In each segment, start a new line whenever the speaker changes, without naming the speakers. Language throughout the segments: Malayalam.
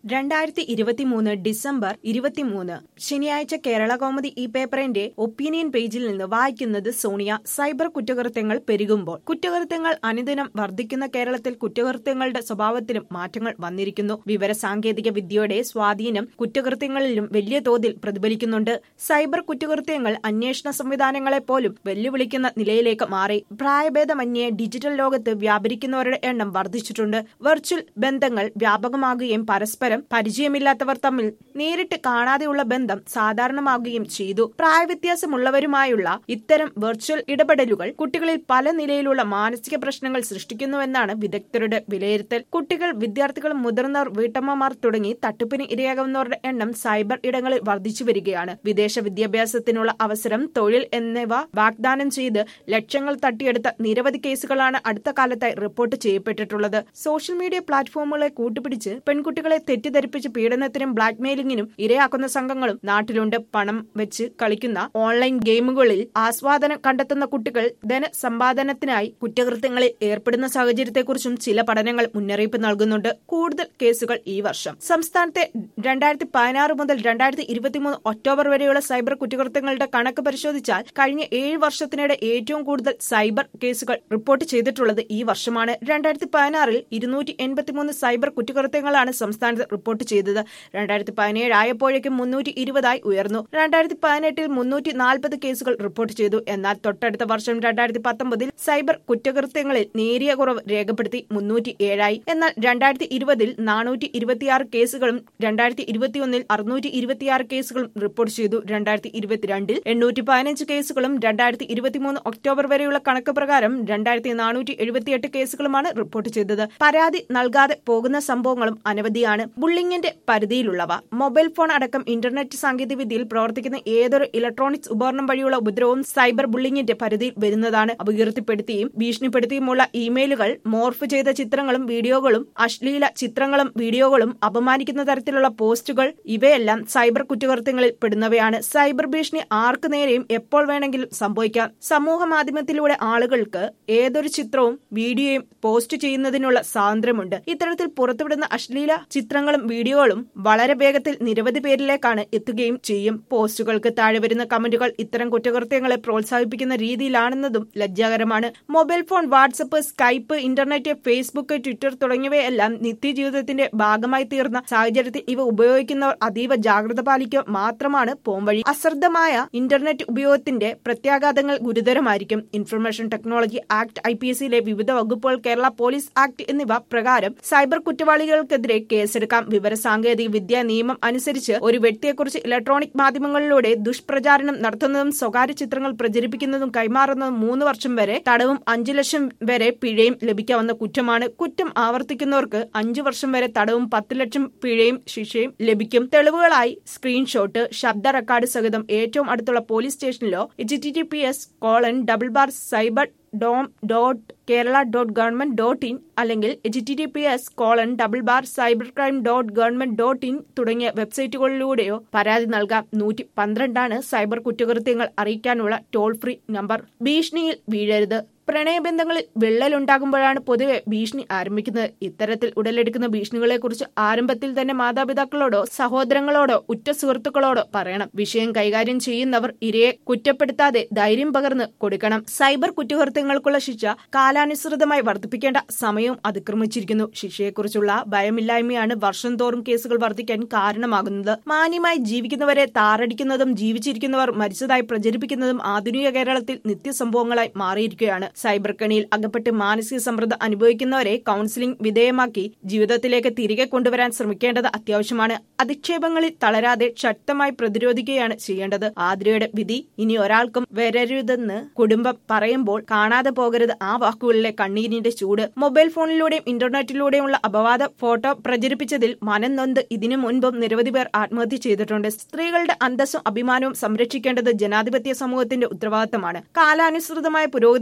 രണ്ടായിരത്തി ഇരുപത്തിമൂന്ന് ഡിസംബർ ഇരുപത്തിമൂന്ന് ശനിയാഴ്ച കേരള കോമഡി ഈ പേപ്പറിന്റെ ഒപ്പീനിയൻ പേജിൽ നിന്ന് വായിക്കുന്നത് സോണിയ സൈബർ കുറ്റകൃത്യങ്ങൾ പെരുകുമ്പോൾ കുറ്റകൃത്യങ്ങൾ അനുദിനം വർദ്ധിക്കുന്ന കേരളത്തിൽ കുറ്റകൃത്യങ്ങളുടെ സ്വഭാവത്തിലും മാറ്റങ്ങൾ വന്നിരിക്കുന്നു വിവര സാങ്കേതിക വിദ്യയുടെ സ്വാധീനം കുറ്റകൃത്യങ്ങളിലും വലിയ തോതിൽ പ്രതിഫലിക്കുന്നുണ്ട് സൈബർ കുറ്റകൃത്യങ്ങൾ അന്വേഷണ സംവിധാനങ്ങളെ പോലും വെല്ലുവിളിക്കുന്ന നിലയിലേക്ക് മാറി പ്രായഭേദമന്യേ ഡിജിറ്റൽ ലോകത്ത് വ്യാപരിക്കുന്നവരുടെ എണ്ണം വർദ്ധിച്ചിട്ടുണ്ട് വെർച്വൽ ബന്ധങ്ങൾ വ്യാപകമാകുകയും പരസ്പരം പരിചയമില്ലാത്തവർ തമ്മിൽ നേരിട്ട് കാണാതെയുള്ള ബന്ധം സാധാരണമാകുകയും ചെയ്തു പ്രായവ്യത്യാസമുള്ളവരുമായുള്ള ഇത്തരം വെർച്വൽ ഇടപെടലുകൾ കുട്ടികളിൽ പല നിലയിലുള്ള മാനസിക പ്രശ്നങ്ങൾ സൃഷ്ടിക്കുന്നുവെന്നാണ് വിദഗ്ധരുടെ വിലയിരുത്തൽ കുട്ടികൾ വിദ്യാർത്ഥികൾ മുതിർന്നവർ വീട്ടമ്മമാർ തുടങ്ങി തട്ടിപ്പിന് ഇരയാകുന്നവരുടെ എണ്ണം സൈബർ ഇടങ്ങളിൽ വർദ്ധിച്ചു വരികയാണ് വിദേശ വിദ്യാഭ്യാസത്തിനുള്ള അവസരം തൊഴിൽ എന്നിവ വാഗ്ദാനം ചെയ്ത് ലക്ഷങ്ങൾ തട്ടിയെടുത്ത നിരവധി കേസുകളാണ് അടുത്ത കാലത്തായി റിപ്പോർട്ട് ചെയ്യപ്പെട്ടിട്ടുള്ളത് സോഷ്യൽ മീഡിയ പ്ലാറ്റ്ഫോമുകളെ കൂട്ടുപിടിച്ച് പെൺകുട്ടികളെ തെറ്റിദ്ധരിപ്പിച്ച് പീഡനത്തിനും ബ്ലാക്ക്മെയിലിംഗിനും ഇരയാക്കുന്ന സംഘങ്ങളും നാട്ടിലുണ്ട് പണം വെച്ച് കളിക്കുന്ന ഓൺലൈൻ ഗെയിമുകളിൽ ആസ്വാദനം കണ്ടെത്തുന്ന കുട്ടികൾ ധനസമ്പാദനത്തിനായി കുറ്റകൃത്യങ്ങളിൽ ഏർപ്പെടുന്ന സാഹചര്യത്തെക്കുറിച്ചും ചില പഠനങ്ങൾ മുന്നറിയിപ്പ് നൽകുന്നുണ്ട് കൂടുതൽ കേസുകൾ ഈ വർഷം സംസ്ഥാനത്തെ രണ്ടായിരത്തി പതിനാറ് മുതൽ രണ്ടായിരത്തി ഇരുപത്തിമൂന്ന് ഒക്ടോബർ വരെയുള്ള സൈബർ കുറ്റകൃത്യങ്ങളുടെ കണക്ക് പരിശോധിച്ചാൽ കഴിഞ്ഞ ഏഴ് വർഷത്തിനിടെ ഏറ്റവും കൂടുതൽ സൈബർ കേസുകൾ റിപ്പോർട്ട് ചെയ്തിട്ടുള്ളത് ഈ വർഷമാണ് രണ്ടായിരത്തി പതിനാറിൽ ഇരുന്നൂറ്റി എൺപത്തിമൂന്ന് സൈബർ കുറ്റകൃത്യങ്ങളാണ് സംസ്ഥാനത്ത് റിപ്പോർട്ട് ചെയ്തത് രണ്ടായിരത്തി പതിനേഴ് ആയപ്പോഴേക്കും മുന്നൂറ്റി ഇരുപതായി ഉയർന്നു രണ്ടായിരത്തി പതിനെട്ടിൽ മുന്നൂറ്റി നാൽപ്പത് കേസുകൾ റിപ്പോർട്ട് ചെയ്തു എന്നാൽ തൊട്ടടുത്ത വർഷം രണ്ടായിരത്തി പത്തൊമ്പതിൽ സൈബർ കുറ്റകൃത്യങ്ങളിൽ നേരിയ കുറവ് രേഖപ്പെടുത്തി മുന്നൂറ്റി ഏഴായി എന്നാൽ രണ്ടായിരത്തി ഇരുപതിൽ നാനൂറ്റി ഇരുപത്തിയാറ് കേസുകളും രണ്ടായിരത്തി ഇരുപത്തിയൊന്നിൽ അറുന്നൂറ്റി ഇരുപത്തിയാറ് കേസുകളും റിപ്പോർട്ട് ചെയ്തു രണ്ടായിരത്തി ഇരുപത്തിരണ്ടിൽ എണ്ണൂറ്റി പതിനഞ്ച് കേസുകളും രണ്ടായിരത്തി ഇരുപത്തിമൂന്ന് ഒക്ടോബർ വരെയുള്ള കണക്ക് പ്രകാരം രണ്ടായിരത്തി നാനൂറ്റി എഴുപത്തിയെട്ട് കേസുകളുമാണ് റിപ്പോർട്ട് ചെയ്തത് പരാതി നൽകാതെ പോകുന്ന സംഭവങ്ങളും അനവധിയാണ് ബുള്ളിങ്ങിന്റെ പരിധിയിലുള്ളവ മൊബൈൽ ഫോൺ അടക്കം ഇന്റർനെറ്റ് സാങ്കേതികവിദ്യയിൽ പ്രവർത്തിക്കുന്ന ഏതൊരു ഇലക്ട്രോണിക്സ് ഉപകരണം വഴിയുള്ള ഉപദ്രവവും സൈബർ ബുള്ളിങ്ങിന്റെ പരിധിയിൽ വരുന്നതാണ് അപകീർത്തിപ്പെടുത്തിയും ഭീഷണിപ്പെടുത്തിയുമുള്ള ഇമെയിലുകൾ മോർഫ് ചെയ്ത ചിത്രങ്ങളും വീഡിയോകളും അശ്ലീല ചിത്രങ്ങളും വീഡിയോകളും അപമാനിക്കുന്ന തരത്തിലുള്ള പോസ്റ്റുകൾ ഇവയെല്ലാം സൈബർ കുറ്റകൃത്യങ്ങളിൽ പെടുന്നവയാണ് സൈബർ ഭീഷണി ആർക്കു നേരെയും എപ്പോൾ വേണമെങ്കിലും സംഭവിക്കാം സമൂഹ മാധ്യമത്തിലൂടെ ആളുകൾക്ക് ഏതൊരു ചിത്രവും വീഡിയോയും പോസ്റ്റ് ചെയ്യുന്നതിനുള്ള സ്വാതന്ത്ര്യമുണ്ട് ഇത്തരത്തിൽ പുറത്തുവിടുന്ന അശ്ലീല ചിത്രങ്ങളും വീഡിയോകളും വളരെ വേഗത്തിൽ നിരവധി പേരിലേക്കാണ് എത്തുകയും ചെയ്യും പോസ്റ്റുകൾക്ക് താഴെ വരുന്ന കമന്റുകൾ ഇത്തരം കുറ്റകൃത്യങ്ങളെ പ്രോത്സാഹിപ്പിക്കുന്ന രീതിയിലാണെന്നതും ലജ്ജാകരമാണ് mobile phone WhatsApp Skype internet Facebook Twitter തുടങ്ങിയവയെല്ലാം നിത്യജീവിതത്തിന്റെ ഭാഗമായി തീർന്ന സാഹചര്യത്തിൽ ഇവ ഉപയോഗിക്കുന്നവർ അതീവ ജാഗ്രത പാലിക്കുക മാത്രമാണ് പോംവഴി അശ്രദ്ധമായ ഇന്റർനെറ്റ് ഉപയോഗത്തിന്റെ പ്രത്യാഘാതങ്ങൾ ഗുരുതരമായിരിക്കും information technology act I P എസിലെ വിവിധ വകുപ്പുകൾ കേരള പോലീസ് ആക്ട് എന്നിവ പ്രകാരം സൈബർ കുറ്റവാളികൾക്കെതിരെ കേസെടുക്കാം വിവര സാങ്കേതിക വിദ്യാ നിയമം അനുസരിച്ച് ഒരു വ്യക്തിയെക്കുറിച്ച് ഇലക്ട്രോണിക് മാധ്യമങ്ങളിലൂടെ ദുഷ്പ്രചാരണം നടത്തുന്നതും സ്വകാര്യ ചിത്രങ്ങൾ പ്രചരിപ്പിക്കുന്നതും കൈമാറുന്നതും മൂന്ന് വർഷം വരെ തടവും അഞ്ചു ലക്ഷം വരെ പിഴയും ലഭിക്കാവുന്ന കുറ്റമാണ് കുറ്റം ആവർത്തിക്കുന്നവർക്ക് അഞ്ചു വർഷം വരെ തടവും പത്ത് ലക്ഷം പിഴയും ശിക്ഷയും ലഭിക്കും തെളിവുകളായി സ്ക്രീൻഷോട്ട് ശബ്ദ റെക്കോർഡ് സഹിതം ഏറ്റവും അടുത്തുള്ള പോലീസ് സ്റ്റേഷനിലോ H T T P S colon double bar cyber dome dot Kerala dot government dot in അല്ലെങ്കിൽ H T T P S colon double bar cyber crime dot government dot in തുടങ്ങിയ വെബ്സൈറ്റുകളിലൂടെയോ പരാതി നൽകാം നൂറ്റി പന്ത്രണ്ടാണ് സൈബർ കുറ്റകൃത്യങ്ങൾ അറിയിക്കാനുള്ള ടോൾ ഫ്രീ നമ്പർ ഭീഷണിയിൽ വീഴരുത് പ്രണയബന്ധങ്ങളിൽ വിള്ളലുണ്ടാകുമ്പോഴാണ് പൊതുവെ ഭീഷണി ആരംഭിക്കുന്നത് ഇത്തരത്തിൽ ഉടലെടുക്കുന്ന ഭീഷണികളെക്കുറിച്ച് ആരംഭത്തിൽ തന്നെ മാതാപിതാക്കളോടോ സഹോദരങ്ങളോടോ ഉറ്റ സുഹൃത്തുക്കളോടോ പറയണം വിഷയം കൈകാര്യം ചെയ്യുന്നവർ ഇരയെ കുറ്റപ്പെടുത്താതെ ധൈര്യം പകർന്ന് കൊടുക്കണം സൈബർ കുറ്റകൃത്യങ്ങൾക്കുള്ള ശിക്ഷ കാലാനുസൃതമായി വർദ്ധിപ്പിക്കേണ്ട സമയവും അതിക്രമിച്ചിരിക്കുന്നു ശിക്ഷയെക്കുറിച്ചുള്ള ഭയമില്ലായ്മയാണ് വർഷം തോറും കേസുകൾ വർദ്ധിക്കാൻ കാരണമാകുന്നത് മാന്യമായി ജീവിക്കുന്നവരെ താറടിക്കുന്നതും ജീവിച്ചിരിക്കുന്നവർ മരിച്ചതായി പ്രചരിപ്പിക്കുന്നതും ആധുനിക കേരളത്തിൽ നിത്യസംഭവങ്ങളായി മാറിയിരിക്കുകയാണ് സൈബർ കണിയിൽ അകപ്പെട്ട് മാനസിക സമ്മർദ്ദം അനുഭവിക്കുന്നവരെ കൌൺസിലിംഗ് വിധേയമാക്കി ജീവിതത്തിലേക്ക് തിരികെ കൊണ്ടുവരാൻ ശ്രമിക്കേണ്ടത് അത്യാവശ്യമാണ് അധിക്ഷേപങ്ങളിൽ തളരാതെ ശക്തമായി പ്രതിരോധിക്കുകയാണ് ചെയ്യേണ്ടത് ആതിരയുടെ വിധി ഇനി ഒരാൾക്കും വരരുതെന്ന് കുടുംബം പറയുമ്പോൾ കാണാതെ പോകരുത് ആ വാക്കുകളിലെ കണ്ണീരിന്റെ ചൂട് മൊബൈൽ ഫോണിലൂടെയും ഇന്റർനെറ്റിലൂടെയുള്ള അപവാദ ഫോട്ടോ പ്രചരിപ്പിച്ചതിൽ മനം നൊന്ത് ഇതിനു മുൻപും നിരവധി പേർ ആത്മഹത്യ ചെയ്തിട്ടുണ്ട് സ്ത്രീകളുടെ അന്തസ്സും അഭിമാനവും സംരക്ഷിക്കേണ്ടത് ജനാധിപത്യ സമൂഹത്തിന്റെ ഉത്തരവാദിത്തമാണ് കാലാനുസൃതമായ പുരോഗതിക്കായി നാം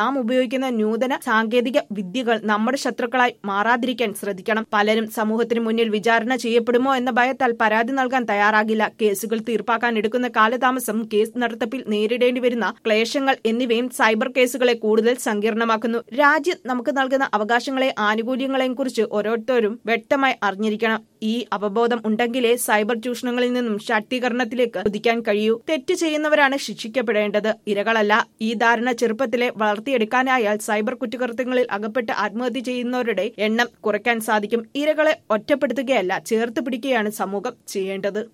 നാം ഉപയോഗിക്കുന്ന നൂതന സാങ്കേതിക വിദ്യകൾ നമ്മുടെ ശത്രുക്കളായി മാറാതിരിക്കാൻ ശ്രദ്ധിക്കണം പലരും സമൂഹത്തിന് മുന്നിൽ വിചാരണ ചെയ്യപ്പെടുമോ എന്ന ഭയത്താൽ പരാതി നൽകാൻ തയ്യാറാകില്ല കേസുകൾ തീർപ്പാക്കാൻ എടുക്കുന്ന കാലതാമസം കേസ് നടത്തിപ്പിൽ നേരിടേണ്ടി വരുന്ന ക്ലേശങ്ങൾ എന്നിവയും സൈബർ കേസുകളെ കൂടുതൽ സങ്കീർണമാക്കുന്നു രാജ്യം നമുക്ക് നൽകുന്ന അവകാശങ്ങളെ ആനുകൂല്യങ്ങളെയും കുറിച്ച് ഓരോരുത്തരും വ്യക്തമായി അറിഞ്ഞിരിക്കണം ഈ അവബോധം ഉണ്ടെങ്കിലേ സൈബർ ചൂഷണങ്ങളിൽ നിന്നും ശാക്തീകരണത്തിലേക്ക് കുതിക്കാൻ കഴിയൂ തെറ്റ് ചെയ്യുന്നവരാണ് ശിക്ഷിക്കപ്പെടേണ്ടത് ഇരകളല്ല ഈ ധാരണ ചെറുപ്പത്തിലെ വളർത്തിയെടുക്കാനായാൽ സൈബർ കുറ്റകൃത്യങ്ങളിൽ അകപ്പെട്ട് ആത്മഹത്യ ചെയ്യുന്നവരുടെ എണ്ണം കുറയ്ക്കാൻ സാധിക്കും ഇരകളെ ഒറ്റപ്പെടുത്തുകയല്ല ചേർത്ത് പിടിക്കുകയാണ് സമൂഹം ചെയ്യേണ്ടത്